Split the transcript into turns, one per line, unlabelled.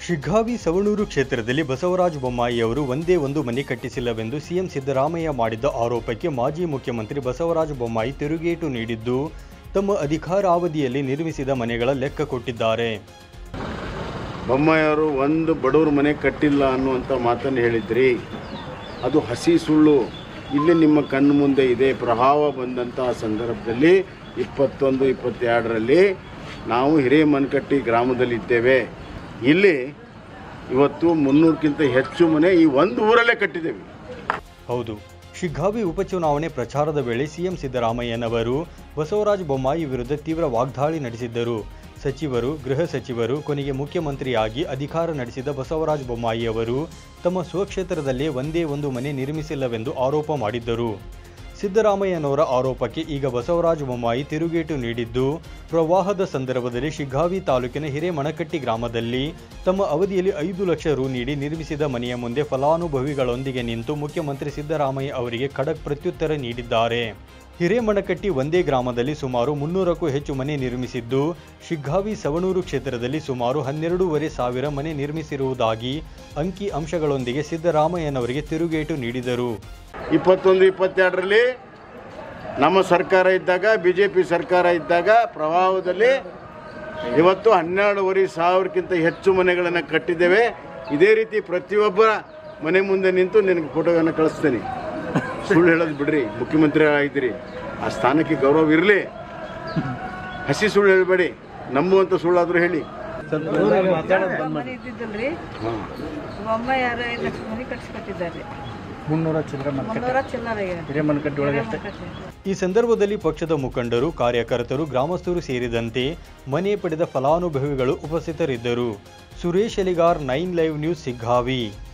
ಶಿಗ್ಗಾವಿ ಸವಣೂರು ಕ್ಷೇತ್ರದಲ್ಲಿ ಬಸವರಾಜ ಬೊಮ್ಮಾಯಿ ಅವರು ಒಂದೇ ಒಂದು ಮನೆ ಕಟ್ಟಿಸಿಲ್ಲವೆಂದು ಸಿಎಂ ಸಿದ್ದರಾಮಯ್ಯ ಮಾಡಿದ್ದ ಆರೋಪಕ್ಕೆ ಮಾಜಿ ಮುಖ್ಯಮಂತ್ರಿ ಬಸವರಾಜ ಬೊಮ್ಮಾಯಿ ತಿರುಗೇಟು ನೀಡಿದ್ದು ತಮ್ಮ ಅಧಿಕಾರಾವಧಿಯಲ್ಲಿ ನಿರ್ಮಿಸಿದ ಮನೆಗಳ ಲೆಕ್ಕ ಕೊಟ್ಟಿದ್ದಾರೆ
ಬೊಮ್ಮಾಯಿಯವರು ಒಂದು ಬಡವ್ರ ಮನೆ ಕಟ್ಟಿಲ್ಲ ಅನ್ನುವಂಥ ಮಾತನ್ನು ಹೇಳಿದ್ರಿ ಅದು ಹಸಿ ಸುಳ್ಳು ಇಲ್ಲಿ ನಿಮ್ಮ ಕಣ್ಣು ಮುಂದೆ ಇದೆ ಪ್ರಭಾವ ಬಂದಂತಹ ಸಂದರ್ಭದಲ್ಲಿ ಇಪ್ಪತ್ತೊಂದು ಇಪ್ಪತ್ತೆರಡರಲ್ಲಿ ನಾವು ಹಿರೇಮನಕಟ್ಟಿ ಗ್ರಾಮದಲ್ಲಿದ್ದೇವೆ ಇಲ್ಲಿ ಇವತ್ತು ಮುನ್ನೂರಕ್ಕಿಂತ ಹೆಚ್ಚು ಮನೆ ಈ ಒಂದು ಊರಲ್ಲೇ ಕಟ್ಟಿದ್ದೇವೆ
ಹೌದು ಶಿಗ್ಗಾವಿ ಉಪಚುನಾವಣೆ ಪ್ರಚಾರದ ವೇಳೆ ಸಿಎಂ ಸಿದ್ದರಾಮಯ್ಯನವರು ಬಸವರಾಜ ಬೊಮ್ಮಾಯಿ ವಿರುದ್ಧ ತೀವ್ರ ವಾಗ್ದಾಳಿ ನಡೆಸಿದ್ದರು ಸಚಿವರು ಗೃಹ ಸಚಿವರು ಕೊನೆಗೆ ಮುಖ್ಯಮಂತ್ರಿಯಾಗಿ ಅಧಿಕಾರ ನಡೆಸಿದ ಬಸವರಾಜ ಬೊಮ್ಮಾಯಿ ಅವರು ತಮ್ಮ ಸ್ವಕ್ಷೇತ್ರದಲ್ಲೇ ಒಂದೇ ಒಂದು ಮನೆ ನಿರ್ಮಿಸಿಲ್ಲವೆಂದು ಆರೋಪ ಮಾಡಿದ್ದರು ಸಿದ್ದರಾಮಯ್ಯನವರ ಆರೋಪಕ್ಕೆ ಈಗ ಬಸವರಾಜ ಬೊಮ್ಮಾಯಿ ತಿರುಗೇಟು ನೀಡಿದ್ದು ಪ್ರವಾಹದ ಸಂದರ್ಭದಲ್ಲಿ ಶಿಗ್ಗಾವಿ ತಾಲೂಕಿನ ಹಿರೇಮಣಕಟ್ಟಿ ಗ್ರಾಮದಲ್ಲಿ ತಮ್ಮ ಅವಧಿಯಲ್ಲಿ ಐದು ಲಕ್ಷ ರು ನೀಡಿ ನಿರ್ಮಿಸಿದ ಮನೆಯ ಮುಂದೆ ಫಲಾನುಭವಿಗಳೊಂದಿಗೆ ನಿಂತು ಮುಖ್ಯಮಂತ್ರಿ ಸಿದ್ದರಾಮಯ್ಯ ಅವರಿಗೆ ಖಡಕ್ ಪ್ರತ್ಯುತ್ತರ ನೀಡಿದ್ದಾರೆ ಹಿರೇಮಣಕಟ್ಟಿ ಒಂದೇ ಗ್ರಾಮದಲ್ಲಿ ಸುಮಾರು ಮುನ್ನೂರಕ್ಕೂ ಹೆಚ್ಚು ಮನೆ ನಿರ್ಮಿಸಿದ್ದು ಶಿಗ್ಗಾವಿ ಸವಣೂರು ಕ್ಷೇತ್ರದಲ್ಲಿ ಸುಮಾರು ಹನ್ನೆರಡೂವರೆ ಸಾವಿರ ಮನೆ ನಿರ್ಮಿಸಿರುವುದಾಗಿ ಅಂಕಿ ಅಂಶಗಳೊಂದಿಗೆ ಸಿದ್ದರಾಮಯ್ಯನವರಿಗೆ ತಿರುಗೇಟು ನೀಡಿದರು
ಇಪ್ಪತ್ತೊಂದು ಇಪ್ಪತ್ತೆರಡರಲ್ಲಿ ನಮ್ಮ ಸರ್ಕಾರ ಇದ್ದಾಗ ಬಿ ಜೆ ಪಿ ಸರ್ಕಾರ ಇದ್ದಾಗ ಪ್ರಭಾವದಲ್ಲಿ ಇವತ್ತು ಹನ್ನೆರಡೂವರೆ ಸಾವಿರಕ್ಕಿಂತ ಹೆಚ್ಚು ಮನೆಗಳನ್ನು ಕಟ್ಟಿದ್ದೇವೆ ಇದೇ ರೀತಿ ಪ್ರತಿಯೊಬ್ಬರ ಮನೆ ಮುಂದೆ ನಿಂತು ನಿನಗೆ ಫೋಟೋವನ್ನು ಕಳಿಸ್ತೇನೆ ಸುಳ್ಳು ಹೇಳೋದು ಬಿಡ್ರಿ ಮುಖ್ಯಮಂತ್ರಿ ಆಗಿದ್ದೀರಿ ಆ ಸ್ಥಾನಕ್ಕೆ ಗೌರವ ಇರಲಿ ಹಸಿ ಸುಳ್ಳು ಹೇಳಬೇಡಿ ನಂಬುವಂಥ ಸುಳ್ಳಾದರೂ ಹೇಳಿ
ಮನೆ ಇದ್ದಿದ್ದಲ್ರಿ
ಹಾಂ
ಅಮ್ಮ ಯಾರ ಐದು ಲಕ್ಷ ಮನೆ ಕಟ್ಸ್ಕೊಟ್ಟಿದ್ದಾರೆ
ಮುನ್ನೂರ ಚಿಲ್ಲರೆ
ಮುನ್ನೂರ ಚಿಲ್ಲರ
ಹಿರೇಮನಕಟ್ಟಿ ಒಳಗೆ ಅಷ್ಟೇ
ಈ ಸಂದರ್ಭದಲ್ಲಿ ಪಕ್ಷದ ಮುಖಂಡರು ಕಾರ್ಯಕರ್ತರು ಗ್ರಾಮಸ್ಥರು ಸೇರಿದಂತೆ ಮನೆ ಪಡೆದ ಫಲಾನುಭವಿಗಳು ಉಪಸ್ಥಿತರಿದ್ದರು Suresh Eligar nine live news ಸಿಗ್ಗಾವಿ